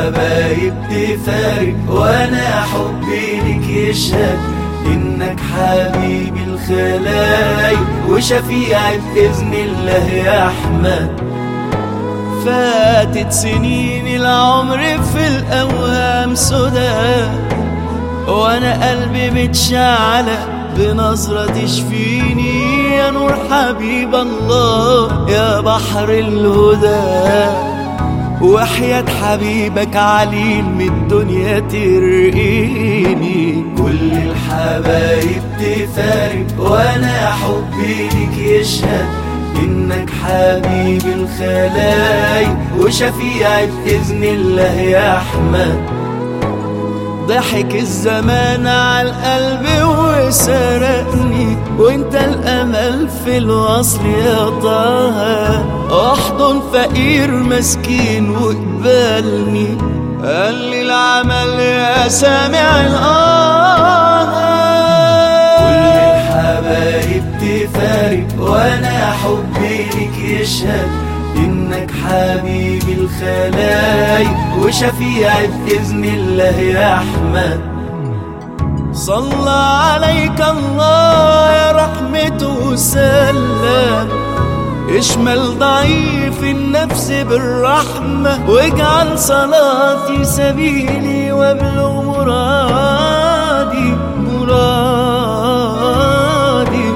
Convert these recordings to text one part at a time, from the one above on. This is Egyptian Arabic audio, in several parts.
الحبايب تفارق وانا حبي لك يشهد انك حبيبي الخلايق وشفيعي باذن الله يا احمد فاتت سنين العمر في الاوهام سدى وانا قلبي متشعلق بنظرة تشفيني يا نور حبيب الله يا بحر الهدى وحياة حبيبك عليل من الدنيا ترقيني كل الحبايب تفارق وانا حبي لك يشهد انك حبيب الخلايق وشفيعي باذن الله يا احمد ضحك الزمان على القلب وسرقني وانت الامل في الوصل يا طه احضن فقير مسكين واقبلني قال لي العمل يا سامع الاه كل الحبايب تفارق وانا حبي لك يشهد انك حبيبي الخلايق وشفيعي باذن الله يا احمد صلى عليك الله يا رحمته وسلم اشمل ضعيف النفس بالرحمة واجعل صلاتي سبيلي وابلغ مرادي مرادي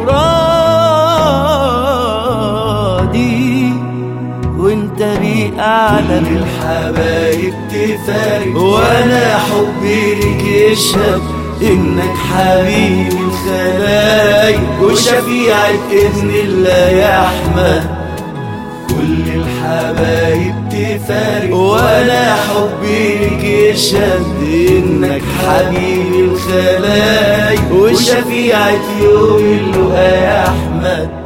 مرادي وانت بي اعلم الحبايب تفارق وانا حبي لك يشهد انك حبيبي الخلايق وشفيعي باذن الله يا احمد كل الحبايب تفارق وانا حبي لك يشهد انك حبيبي الخلايق وشفيعي في يوم اللقا يا احمد